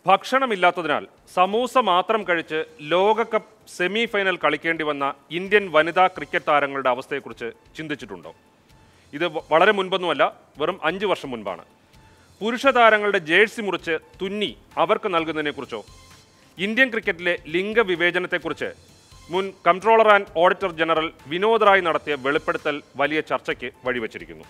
ഭക്ഷണമില്ലാത്തതിനാൽ സമൂസ മാത്രം കഴിച്ച് ലോകകപ്പ് സെമി ഫൈനൽ കളിക്കേണ്ടി വന്ന ഇന്ത്യൻ വനിതാ ക്രിക്കറ്റ് താരങ്ങളുടെ അവസ്ഥയെക്കുറിച്ച് ചിന്തിച്ചിട്ടുണ്ടോ ഇത് വ- വളരെ മുൻപൊന്നുമല്ല വെറും അഞ്ച് വർഷം മുൻപാണ് പുരുഷ താരങ്ങളുടെ ജേഴ്സി മുറിച്ച് തുന്നി അവർക്ക് നൽകുന്നതിനെക്കുറിച്ചോ ഇന്ത്യൻ ക്രിക്കറ്റിലെ ലിംഗവിവേചനത്തെക്കുറിച്ച് മുൻ comptroller and auditor general Vinod Rai നടത്തിയ വെളിപ്പെടുത്തൽ വലിയ ചർച്ചയ്ക്ക് വഴിവെച്ചിരിക്കുന്നു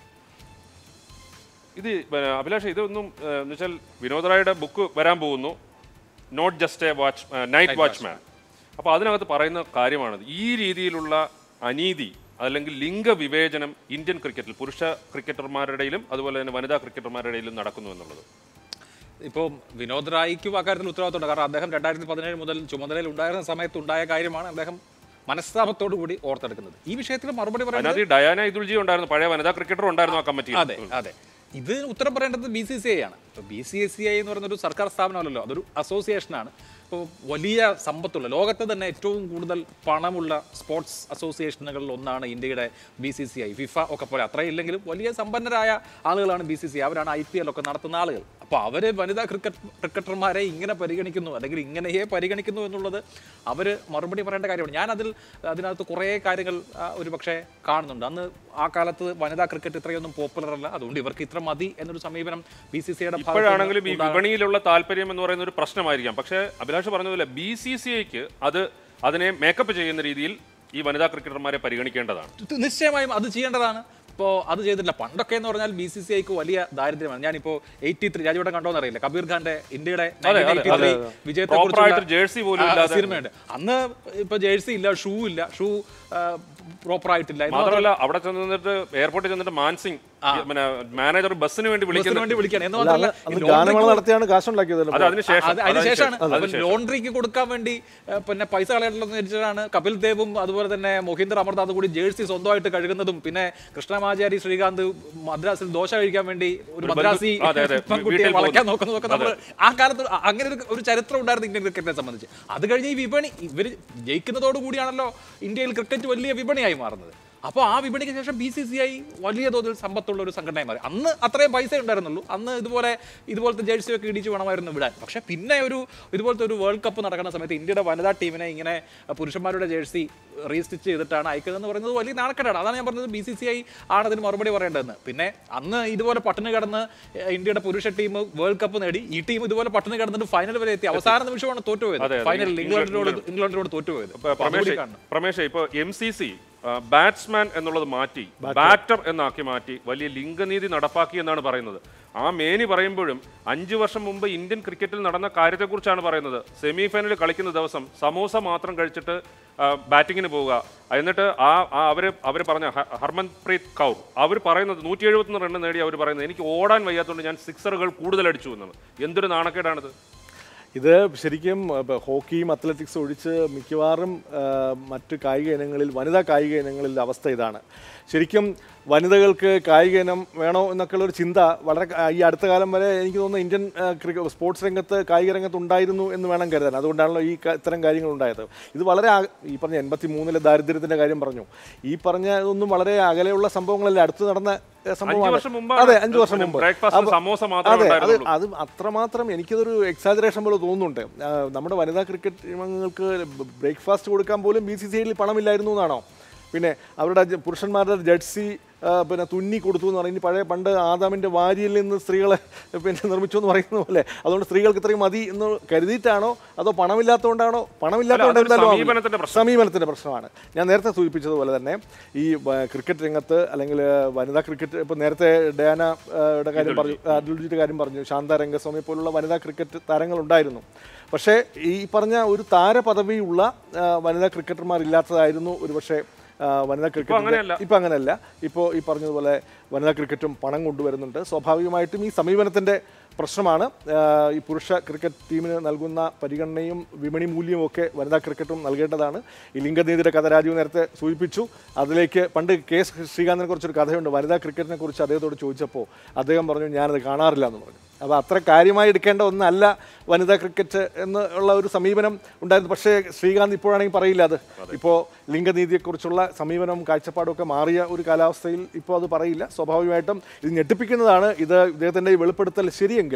ഇത് ഏ, അഭിലാഷ് ഇതൊന്നും ഏ, എന്ന് വെച്ചാൽ വിനോദ് റായുടെ ബുക്ക് വരാൻ പോകുന്നു not just a watch night watchman അപ്പോൾ അതിനകത്ത് പറയുന്ന കാര്യമാണത് ഈ രീതിയിലുള്ള അനീതി അല്ലെങ്കിൽ ലിംഗവിവേചനം ഇന്ത്യൻ ക്രിക്കറ്റിൽ പുരുഷ ക്രിക്കറ്റർമാരുടെ ഇടയിലും അതുപോലെ തന്നെ വനിതാ ക്രിക്കറ്റർമാരുടെ ഇടയിലും നടക്കുന്നു എന്നുള്ളത് ഇപ്പോൾ വിനോദ് റായിക്കും അക്കാര്യത്തിൽ ഉത്തരവാദിത്തമുണ്ട് കാരണം അദ്ദേഹം രണ്ടായിരത്തി പതിനേഴ് മുതൽ ചുമതലയിൽ ഉണ്ടായിരുന്ന സമയത്ത് ഉണ്ടായ കാര്യമാണ് അദ്ദേഹം മനസ്താപത്തോടു കൂടി ഓർത്തെടുക്കുന്നത് ഈ വിഷയത്തിൽ മറുപടി പറയുന്നത് അതിനകത്ത് ഈ ഡയാന ഇതുൽജി ഉണ്ടായിരുന്നു പഴയ വനിതാ ക്രിക്കറ്റർ ഉണ്ടായിരുന്നു ആ കമ്മിറ്റിയിൽ അതെ അതെ ഇത് ഉത്തരം പറയേണ്ടത് ബി സി സി ഐ ആണ് ഇപ്പോൾ B C S C I എന്ന് പറയുന്ന ഒരു സർക്കാർ സ്ഥാപനമല്ലല്ലോ അതൊരു അസോസിയേഷനാണ് ഇപ്പോൾ വലിയ സമ്പത്തുള്ള ലോകത്തെ തന്നെ ഏറ്റവും കൂടുതൽ പണമുള്ള സ്പോർട്സ് അസോസിയേഷനുകളിൽ ഒന്നാണ് ഇന്ത്യയുടെ B C C I FIFA ഒക്കെ പോലെ അത്രയില്ലെങ്കിലും വലിയ സമ്പന്നരായ ആളുകളാണ് ബി സി സി അവരാണ് ഐ പി എൽ ഒക്കെ നടത്തുന്ന ആളുകൾ അപ്പോൾ അവർ വനിതാ ക്രിക്കറ്റ് ക്രിക്കറ്റർമാരെ ഇങ്ങനെ പരിഗണിക്കുന്നു അല്ലെങ്കിൽ ഇങ്ങനെയേ പരിഗണിക്കുന്നു എന്നുള്ളത് അവർ മറുപടി പറയേണ്ട കാര്യമാണ് ഞാൻ അതിൽ അതിനകത്ത് കുറേ കാര്യങ്ങൾ ആ, ഒരു പക്ഷേ കാണുന്നുണ്ട് അന്ന് ആ കാലത്ത് വനിതാ ക്രിക്കറ്റ് ഇത്രയൊന്നും പോപ്പുലർ അല്ല അതുകൊണ്ട് ഇവർക്ക് ഇത്ര മതി എന്നൊരു സമീപനം ബി സി സിയുടെ ഇപ്പോഴാണെങ്കിലും ഈ വിപണിയിലുള്ള താല്പര്യം എന്ന് പറയുന്ന ഒരു പ്രശ്നമായിരിക്കാം പക്ഷേ അഭിലാഷ് പറഞ്ഞതുപോലെ ബി സി സി ഐക്ക് അത് അതിനെ മേക്കപ്പ് ചെയ്യുന്ന രീതിയിൽ ഈ വനിതാ ക്രിക്കറ്റർമാരെ പരിഗണിക്കേണ്ടതാണ് നിശ്ചയമായും അത് ചെയ്യേണ്ടതാണ് ഇപ്പോൾ അത് ചെയ്തിട്ടില്ല പണ്ടൊക്കെ എന്ന് പറഞ്ഞാൽ ബി സി സി ഐക്ക് വലിയ ദാരിദ്ര്യമാണ് ഞാനിപ്പോൾ എയ്റ്റി ത്രീ രാജുവിടെ കണ്ടോന്ന് അറിയില്ല കബീർ ഖാന്റെ ഇന്ത്യയുടെ അതെ, അതെ, 1983 അതെ. വിജയത്തെ പ്രോപ്പറായിട്ട് ജേഴ്സി പോലും ഇല്ലാതെ സിനിമയുണ്ട് അന്ന് ഇപ്പൊ ജേഴ്സി ഇല്ല ഷൂ ഇല്ല ഷൂ പ്രോപ്പർ ആയിട്ടില്ല എന്ന് മാത്രമല്ല അവിടെ ചെന്ന് നിന്നിട്ട് എയർപോർട്ടിൽ ചെന്നിട്ട് മാൻസിംഗ് പിന്നെ മാനേജർ ബസ്സിന് വേണ്ടി ബസ്സിന് വിളിക്കുന്നു വേണ്ടി വിളിക്കുകയാണ് എന്ന് അല്ല, മാത്രമല്ല അന്ന് ഈ ഗാനമേള laundry നടത്തിയാണ് കാശുണ്ടാക്കിയത് അത് അതിനുശേഷം അത് അതിനുശേഷമാണ് അതിനുശേഷം. ലോണ്ടറിക്ക് കൊടുക്കാൻ വേണ്ടി ഏ, പിന്നെ പൈസ കളയണമെന്ന് വെച്ചിട്ടാണ് കപിൽ ദേവും അതുപോലെ തന്നെ മോഹിന്ദർ അമർനാഥ് കൂടി ജേഴ്സി സ്വന്തമായിട്ട് കഴുകുന്നതും പിന്നെ കൃഷ്ണമാചാരി ശ്രീകാന്ത് മദ്രാസിൽ ദോശ കഴിക്കാൻ വേണ്ടി ഒരു മദ്രാസി അതെ, അതെ. പെൺകുട്ടിയെ വീട്ടിൽ വളയ്ക്കാൻ പോകുന്നു. നോക്കുന്നതൊക്കെ നമ്മൾ ആ കാലത്ത് അ- അങ്ങനെ ഒരു ഒരു ചരിത്രം ഉണ്ടായിരുന്നു ഇന്ത്യൻ ക്രിക്കറ്റിനെ സംബന്ധിച്ച് അത് കഴിഞ്ഞ് ഈ വിപണി ഇവർ ജയിക്കുന്നതോടു കൂടിയാണല്ലോ ഇന്ത്യയിൽ ക്രിക്കറ്റ് വലിയ വിപണിയായി മാറുന്നത് അപ്പോൾ ആ വിപണിക്ക് ശേഷം ബി സി സി ഐ വലിയ തോതിൽ സമ്പത്തുള്ള ഒരു സംഘടനയായി മാറി അന്ന് അത്രയും പൈസ ഉണ്ടായിരുന്നുള്ളൂ അന്ന് ഇതുപോലെ ഇതുപോലത്തെ ജേഴ്സി ഒക്കെ ഇടിച്ച് വേണമായിരുന്നു വിടാൻ പക്ഷേ പിന്നെ ഒരു ഇതുപോലത്തെ ഒരു വേൾഡ് കപ്പ് നടക്കുന്ന സമയത്ത് ഇന്ത്യയുടെ വനിതാ ടീമിനെ ഇങ്ങനെ പുരുഷന്മാരുടെ ജേഴ്സി റീസ്റ്റിച്ച് ചെയ്തിട്ടാണ് അയക്കുന്നതെന്ന് പറയുന്നത് വലിയ നാണക്കേടാണ് അതാണ് ഞാൻ പറഞ്ഞത് ബി സി സി ഐ ആണ് അതിന് മറുപടി പറയേണ്ടതെന്ന് പിന്നെ അന്ന് ഇതുപോലെ പട്ടിണി കിടന്ന് ഏഹ്, ഇന്ത്യയുടെ പുരുഷ ടീം വേൾഡ് കപ്പ് നേടി ഈ ടീം ഇതുപോലെ പട്ടിണി കിടന്നിട്ട് ഫൈനൽ വരെ എത്തി അവസാന നിമിഷമാണ് തോറ്റുപോയത് അതെ, അതെ. ഫൈനലിൽ ഇംഗ്ലണ്ടിനോട് ഇംഗ്ലണ്ടിനോട് തോറ്റുപോയത് ഇപ്പൊ അപ്പൊ അതുകൂടി പ്രമേഷ് കാണണം. പ്രമേഷ് ഇപ്പൊ എം സി സി ബാറ്റ്സ്മാൻ എന്നുള്ളത് മാറ്റി ബാറ്റർ എന്നാക്കി മാറ്റി വലിയ ലിംഗനീതി നടപ്പാക്കി എന്നാണ് പറയുന്നത് ആ മേനി പറയുമ്പോഴും അഞ്ചു വർഷം മുമ്പ് ഇന്ത്യൻ ക്രിക്കറ്റിൽ നടന്ന കാര്യത്തെക്കുറിച്ചാണ് പറയുന്നത് സെമി ഫൈനലിൽ കളിക്കുന്ന ദിവസം സമോസ മാത്രം കഴിച്ചിട്ട് ആ, ബാറ്റിങ്ങിന് പോവുക എന്നിട്ട് ആ ആ അവര് അവർ പറഞ്ഞ ഹ- ഹർമൻപ്രീത് കൗർ അവർ പറയുന്നത് നൂറ്റി എഴുപത്തൊന്ന് റണ്ണ് നേടി അവർ പറയുന്നത് എനിക്ക് ഓടാൻ വയ്യാത്തതുകൊണ്ട് ഞാൻ സിക്സറുകൾ കൂടുതൽ അടിച്ചു എന്നാണ് എന്തൊരു നാണക്കേടാണിത് ഇത് ശരിക്കും ഇപ്പൊ ഹോക്കിയും അത്ലറ്റിക്സും ഒഴിച്ച് മിക്കവാറും ആ, മറ്റ് കായിക ഇനങ്ങളിൽ വനിതാ കായിക ഇനങ്ങളിൽ അവസ്ഥ ഇതാണ് ശരിക്കും വനിതകൾക്ക് കായിക ഇനം വേണോ എന്നൊക്കെയുള്ള ഒരു ചിന്ത വളരെ ക- ഈ അടുത്ത കാലം വരെ എനിക്ക് തോന്നുന്നു ഇന്ത്യൻ ആ, ക്രിക്ക- സ്പോർട്സ് രംഗത്ത് കായിക രംഗത്ത് ഉണ്ടായിരുന്നു എന്ന് വേണം കരുതാൻ അതുകൊണ്ടാണല്ലോ ഈ ക- ഇത്തരം കാര്യങ്ങൾ ഉണ്ടായത് ഇത് വളരെ ആ- ഈ പറഞ്ഞ എൺപത്തി മൂന്നിലെ ദാരിദ്ര്യത്തിന്റെ കാര്യം പറഞ്ഞു ഈ പറഞ്ഞ ഇതൊന്നും വളരെ അകലെയുള്ള സംഭവങ്ങളല്ല അടുത്ത് നടന്ന ഏ, അഞ്ചു സംഭവമാണ് വർഷം മുമ്പാണ് അതെ അഞ്ചു വർഷം മുമ്പ് ബ്രേക്ക്ഫാസ്റ്റ് അപ്പൊ- സമോസ മാത്രമേ അതെ അത് ഉണ്ടായിരുന്നുള്ളൂ അത് അത്രമാത്രം എനിക്കതൊരു എക്സാജറേഷൻ പോലെ തോന്നുന്നുണ്ട് ആ, നമ്മുടെ വനിതാ ക്രിക്കറ്റ് ടീമംഗങ്ങൾക്ക് ബ്രേക്ക്ഫാസ്റ്റ് കൊടുക്കാൻ പോലും ബി സി സി ഐയിൽ പണമില്ലായിരുന്നു എന്നാണോ പിന്നെ അവരുടെ ജ- പുരുഷന്മാരുടെ ജഡ്സി ആ, പിന്നെ തുന്നി കൊടുത്തു എന്ന് പറയുന്നത് പഴയ പണ്ട് ആദാമിൻ്റെ വാരിയിൽ നിന്ന് സ്ത്രീകളെ പിന്നെ നിർമ്മിച്ചു എന്ന് പറയുന്ന പോലെ അതുകൊണ്ട് സ്ത്രീകൾക്ക് ഇത്രയും മതി എന്ന് കരുതിയിട്ടാണോ അതോ പണമില്ലാത്തതുകൊണ്ടാണോ പണമില്ലാത്തതുകൊണ്ട് അതൊരു എന്തായാലും സമീപനത്തിന്റെ ആവില്ല. സമീപനത്തിന്റെ പ്രശ്നമാണ് ഞാൻ നേരത്തെ സൂചിപ്പിച്ചതുപോലെ തന്നെ ഈ വ- ക്രിക്കറ്റ് രംഗത്ത് അല്ലെങ്കിൽ വനിതാ ക്രിക്കറ്റ് ഇപ്പോൾ നേരത്തെ ഡയാന ആ, യുടെ കാര്യം പറഞ്ഞു അഡുൽജിയുടെ കാര്യം പറഞ്ഞു ശാന്ത രംഗസ്വാമി പോലുള്ള വനിതാ ക്രിക്കറ്റ് താരങ്ങൾ ഉണ്ടായിരുന്നു പക്ഷേ ഈ പറഞ്ഞ ഒരു താരപദവിയുള്ള ആ, വനിതാ ക്രിക്കറ്റർമാർ ഇല്ലാത്തതായിരുന്നു ഒരുപക്ഷെ ആ, വനിതാ ക്രിക്കറ്റ് അങ്ങനെയല്ല. ഇപ്പം അങ്ങനെയല്ല ഇപ്പോൾ ഈ പറഞ്ഞതുപോലെ വനിതാ ക്രിക്കറ്റും പണം കൊണ്ടുവരുന്നുണ്ട് സ്വാഭാവികമായിട്ടും ഈ സമീപനത്തിൻ്റെ പ്രശ്നമാണ് ആ, ഈ പുരുഷ ക്രിക്കറ്റ് ടീമിന് നൽകുന്ന പരിഗണനയും വിപണി മൂല്യവും ഒക്കെ വനിതാ ക്രിക്കറ്റും നൽകേണ്ടതാണ് ഈ ലിംഗനീതിയുടെ കഥ രാജീവ് നേരത്തെ സൂചിപ്പിച്ചു അതിലേക്ക് പണ്ട് കെ എസ് ശ്രീകാന്തിനെ കുറിച്ചൊരു കഥയുണ്ട് വനിതാ ക്രിക്കറ്റിനെ കുറിച്ച് അദ്ദേഹത്തോട് ചോദിച്ചപ്പോൾ അദ്ദേഹം പറഞ്ഞു ഞാനത് കാണാറില്ല എന്ന് പറഞ്ഞു അപ്പോൾ അത്ര കാര്യമായി എടുക്കേണ്ട ഒന്നല്ല വനിതാ ക്രിക്കറ്റ് എന്ന് ഉള്ള ഒരു സമീപനം ഉണ്ടായിരുന്നു പക്ഷേ ശ്രീകാന്ത് ഇപ്പോഴാണെങ്കിൽ പറയില്ല അത് ഇപ്പോൾ ലിംഗനീതിയെക്കുറിച്ചുള്ള സമീപനവും കാഴ്ചപ്പാടും ഒക്കെ മാറിയ ഒരു കാലാവസ്ഥയിൽ ഇപ്പോൾ അത് പറയില്ല സ്വാഭാവികമായിട്ടും ഇത് ഞെട്ടിപ്പിക്കുന്നതാണ് ഇത് ഇദ്ദേഹത്തിൻ്റെ ഈ വെളിപ്പെടുത്തൽ ശരിയെങ്കിൽ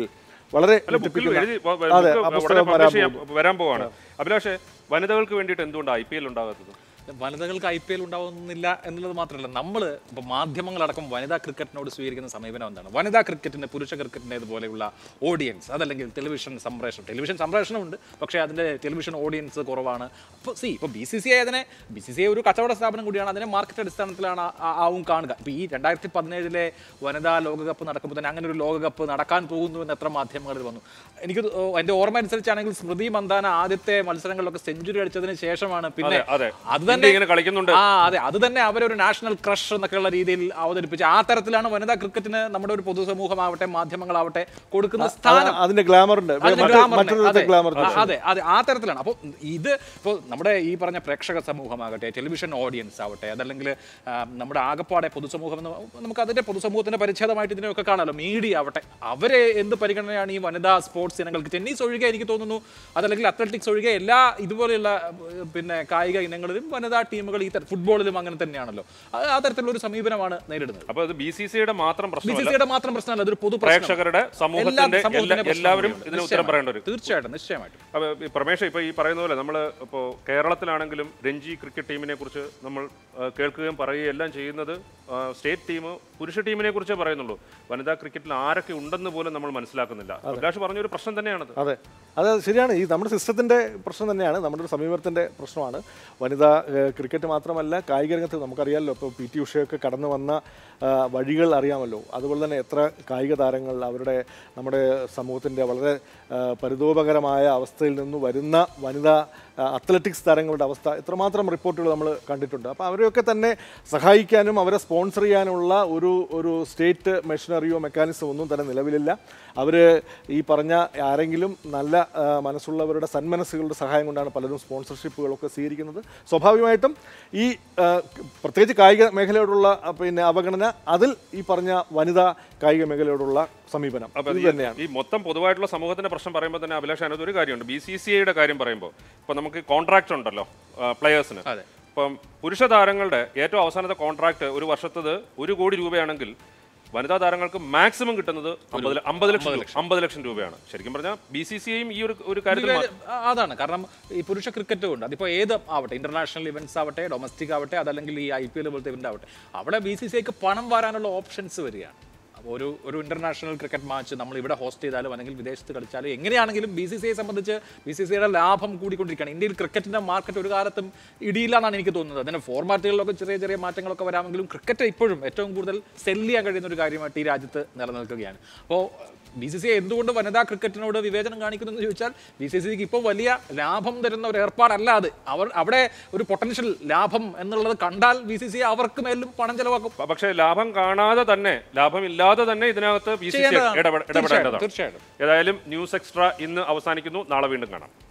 വളരെ അല്ല ബുക്കിൽ ഞെട്ടിപ്പിക്കുന്ന- എഴുതി വ- വ- അതെ, ബുക്ക് ആ ഉടനെ പുസ്തകം വരാൻ പബ്ലിഷ് ചെയ്യാൻ വരാൻ പോവാണ് അഭിലാഷ് വനിതകൾക്ക് വേണ്ടിയിട്ട് എന്തുകൊണ്ട് ഐ പി എൽ ഉണ്ടാകാത്തത് വനിതകൾക്ക് ഐ പി എൽ ഉണ്ടാവുന്നില്ല എന്നുള്ളത് മാത്രമല്ല നമ്മൾ ഇപ്പോൾ മാധ്യമങ്ങളടക്കം വനിതാ ക്രിക്കറ്റിനോട് സ്വീകരിക്കുന്ന സമീപനം എന്താണ് വനിതാ ക്രിക്കറ്റിന് പുരുഷ ക്രിക്കറ്റിൻ്റെതുപോലെയുള്ള ഓഡിയൻസ് അതല്ലെങ്കിൽ ടെലിവിഷൻ സംപ്രേഷണം ടെലിവിഷൻ സംപ്രേഷണമുണ്ട് പക്ഷേ അതിൻ്റെ ടെലിവിഷൻ ഓഡിയൻസ് കുറവാണ് അപ്പോൾ സി ഇപ്പോൾ ബി സി സി ഐ അതിനെ ബി സി സി ഐ ഒരു കച്ചവട സ്ഥാപനം കൂടിയാണ് അതിനെ മാർക്കറ്റ് അടിസ്ഥാനത്തിലാണ് ആ- ആ- ആവും കാണുക ഇപ്പോൾ ഈ രണ്ടായിരത്തി പതിനേഴിലെ വനിതാ ലോകകപ്പ് നടക്കുമ്പോൾ തന്നെ അങ്ങനെ ഒരു ലോകകപ്പ് നടക്കാൻ പോകുന്നു എന്ന് എത്ര മാധ്യമങ്ങളിൽ വന്നു എനിക്ക് തോ- എൻ്റെ ഓർമ്മ അനുസരിച്ചാണെങ്കിൽ സ്മൃതി മന്ദാന ആദ്യത്തെ മത്സരങ്ങളിലൊക്കെ സെഞ്ചുറി അടിച്ചതിന് ശേഷമാണ് പിന്നെ അതെ, അതെ. അത് ഇന്ത്യ തന്നെ ഇങ്ങനെ കളിക്കുന്നുണ്ട്. ആ അതെ അത് തന്നെ അവരൊരു നാഷണൽ ക്രഷ് എന്നൊക്കെയുള്ള രീതിയിൽ അവതരിപ്പിച്ച് ആ തരത്തിലാണ് വനിതാ ക്രിക്കറ്റിന് നമ്മുടെ ഒരു പൊതുസമൂഹമാവട്ടെ മാധ്യമങ്ങളാവട്ടെ കൊടുക്കുന്ന സ്ഥാനം ആ, അതിന്റെ ഗ്ലാമർ ഉണ്ട് അതിന്റെ മറ്റ് glamour ഉണ്ട്. മറ്റൊരു അതെ, ഗ്ലാമർ ആ, അതെ അതെ ആ തരത്തിലാണ് അപ്പോൾ ഇത് ഇപ്പോൾ നമ്മുടെ ഈ പറഞ്ഞ പ്രേക്ഷക സമൂഹമാകട്ടെ ടെലിവിഷൻ ഓഡിയൻസ് ആവട്ടെ അതല്ലെങ്കിൽ ആ, നമ്മുടെ ആകപ്പാടെ പൊതുസമൂഹം എന്ന് നമുക്ക് അതിന്റെ പൊതുസമൂഹത്തിന്റെ പരിച്ഛേദമായിട്ട് ഇതിനെയൊക്കെ കാണാമല്ലോ മീഡിയ ആവട്ടെ അവരെ എന്ത് പരിഗണനയാണ് ഈ വനിതാ സ്പോർട്സ് ഇനങ്ങൾക്ക് ടെന്നീസ് ഒഴികെ എനിക്ക് തോന്നുന്നു അതല്ലെങ്കിൽ അത്ലറ്റിക്സ് ഒഴികെ എല്ലാ ഇതുപോലെയുള്ള ഏർ, പിന്നെ കായിക ഇനങ്ങളിലും വനിതാ ടീമുകൾ ഈ തര- ഫുട്ബോളിലും അങ്ങനെ തന്നെയാണല്ലോ അത് ആ തരത്തിലുള്ള ഒരു സമീപനമാണ് നേരിടുന്നത് അപ്പൊ അത് ബി സി സിയുടെ മാത്രം ബി സി പ്രശ്നമല്ല സിയുടെ മാത്രം പ്രശ്നമല്ല അതൊരു പൊതു പ്രശ്നം. പ്രേക്ഷകരുടെ സമൂഹത്തിന്റെ എല്ലാ എല്ലാ- സമൂഹത്തിന്റെ എല്ലാവരും പ്രശ്നമാണ്. ഇതിന് ഉത്തരം പറയേണ്ട ഒരു തീർച്ചയായിട്ടും നിശ്ചയമായിട്ടും അപ്പൊ ഈ പ്രമേഷ് ഇപ്പൊ ഈ പറയുന്ന പോലെ നമ്മൾ ഇപ്പോൾ കേരളത്തിലാണെങ്കിലും രഞ്ജി ക്രിക്കറ്റ് ടീമിനെ കുറിച്ച് നമ്മൾ ആ, കേൾക്കുകയും പറയുകയും എല്ലാം ചെയ്യുന്നത് ആ, സ്റ്റേറ്റ് ടീം പുരുഷ ടീമിനെ കുറിച്ചേ പറയുന്നുള്ളൂ വനിതാ ക്രിക്കറ്റിൽ ആരൊക്കെ ഉണ്ടെന്ന് പോലും നമ്മൾ മനസ്സിലാക്കുന്നില്ല അഭിലാഷ് പറഞ്ഞൊരു പ്രശ്നം തന്നെയാണത് അതെ അതെ ശരിയാണ് ഈ നമ്മുടെ സിസ്റ്റത്തിൻ്റെ പ്രശ്നം തന്നെയാണ് നമ്മുടെ ഒരു സമീപനത്തിൻ്റെ പ്രശ്നമാണ് വനിതാ ഏഹ്, ക്രിക്കറ്റ് മാത്രമല്ല കായിക രംഗത്ത് നമുക്കറിയാമല്ലോ ഇപ്പോൾ പി ടി ഉഷയൊക്കെ കടന്നു വന്ന ആ, വഴികൾ അറിയാമല്ലോ അതുപോലെ തന്നെ എത്ര കായിക താരങ്ങൾ അവരുടെ നമ്മുടെ സമൂഹത്തിൻ്റെ വളരെ ആ, പരിതോപകരമായ അവസ്ഥയിൽ നിന്ന് വരുന്ന വനിതാ ആ, അത്ലറ്റിക്സ് താരങ്ങളുടെ അവസ്ഥ എത്രമാത്രം റിപ്പോർട്ടുകൾ നമ്മൾ കണ്ടിട്ടുണ്ട് അപ്പോൾ അവരെയൊക്കെ തന്നെ സഹായിക്കാനും അവരെ സ്പോൺസർ ചെയ്യാനുള്ള ഒരു ഒരു സ്റ്റേറ്റ് മെഷീനറിയോ മെക്കാനിസം ഒന്നും തന്നെ നിലവിലില്ല അവർ ഈ പറഞ്ഞ ആരെങ്കിലും നല്ല ആ, മനസ്സുള്ളവരുടെ സന്മനസ്സുകളുടെ സഹായം കൊണ്ടാണ് പലരും സ്പോൺസർഷിപ്പുകളൊക്കെ സ്വീകരിക്കുന്നത് സ്വാഭാവികമായിട്ടും ഈ ആ, പ്രത്യേകിച്ച് കായിക മേഖലയോടുള്ള ആ, പിന്നെ അവഗണന അതിൽ ഈ പറഞ്ഞ വനിതാ കായിക മേഖലയോടുള്ള സമീപനം അപ്പൊ ഇത് ഈ- തന്നെയാണ് ഈ മൊത്തം പൊതുവായിട്ടുള്ള സമൂഹത്തിന്റെ പ്രശ്നം പറയുമ്പോൾ തന്നെ അഭിലാഷ് അതിനകത്ത് ഒരു കാര്യമുണ്ട് ബി സി സി ഐയുടെ കാര്യം പറയുമ്പോൾ ഇപ്പൊ നമുക്ക് കോൺട്രാക്ട് ഉണ്ടല്ലോ പ്ലെയേഴ്സിന് അതെ. ഇപ്പം പുരുഷ താരങ്ങളുടെ ഏറ്റവും അവസാനത്തെ കോൺട്രാക്ട് ഒരു വർഷത്തത് ഒരു കോടി രൂപയാണെങ്കിൽ വനിതാ താരങ്ങൾക്ക് മാക്സിമം കിട്ടുന്നത് അമ്പത് ല- അമ്പത് ലക്ഷം രൂപ- അമ്പത് ലക്ഷം രൂപയാണ് ശരിക്കും പറഞ്ഞാൽ ബി സി സി ഐയും ഈ ഒരു ഒരു കാര്യത്തിൽ മാ- ആ, അതാണ് കാരണം ഈ പുരുഷ ക്രിക്കറ്റ് ഉണ്ട് അതിപ്പോൾ ഏത് ആവട്ടെ ഇന്റർനാഷണൽ ഇവന്റ്സ് ആവട്ടെ ഡൊമസ്റ്റിക് ആവട്ടെ അതല്ലെങ്കിൽ ഈ ഐ പി എൽ പോലത്തെ ഇവന്റ് ആവട്ടെ അവിടെ ബി സി സി ഐക്ക് പണം വരാനുള്ള ഓപ്ഷൻസ് വരികയാണ് അപ്പോൾ ഒരു ഒരു ഇന്റർനാഷണൽ ക്രിക്കറ്റ് മാച്ച് നമ്മൾ ഇവിടെ ഹോസ്റ്റ് ചെയ്താലും അല്ലെങ്കിൽ വിദേശത്ത് കളിച്ചാലും എങ്ങനെയാണെങ്കിലും ബി സി സി ഐ സംബന്ധിച്ച് ബി സി സി ഐയുടെ ലാഭം കൂടിക്കൊണ്ടിരിക്കുകയാണ് ഇന്ത്യയിൽ ക്രിക്കറ്റിന്റെ മാർക്കറ്റ് ഒരു കാലത്തും ഇടിയില്ല എന്നാണ് എനിക്ക് തോന്നുന്നത് അതിന് ഫോർമാറ്റുകളിലൊക്കെ ചെറിയ ചെറിയ മാറ്റങ്ങളൊക്കെ വരാമെങ്കിലും ക്രിക്കറ്റ് ഇപ്പോഴും ഏറ്റവും കൂടുതൽ സെല് ചെയ്യാൻ കഴിയുന്ന ഒരു കാര്യമായിട്ട് ഈ രാജ്യത്ത് നിലനിൽക്കുകയാണ് അപ്പോൾ ബി സി സി എന്തുകൊണ്ട് വനിതാ ക്രിക്കറ്റിനോട് വിവേചനം കാണിക്കുന്നു എന്ന് ചോദിച്ചാൽ ബി സി സിക്ക് ഇപ്പോൾ വലിയ ലാഭം തരുന്ന ഒരു ഏർപ്പാടല്ല അത് അവർ അവിടെ ഒരു പൊട്ടൻഷ്യൽ ലാഭം എന്നുള്ളത് കണ്ടാൽ ബി സി സി അവർക്ക് മേലും പണം ചെലവാക്കും പ- പക്ഷേ ലാഭം കാണാതെ തന്നെ ലാഭമില്ലാതെ തന്നെ ഇതിനകത്ത് ബി സി സി ചെയ്യേണ്ടതാണ്. ഇടപെടേണ്ടതാണ് തീർച്ചയായിട്ടും. ഏതായാലും ന്യൂസ് എക്സ്ട്രാ ഇന്ന് അവസാനിക്കുന്നു നാളെ വീണ്ടും കാണാം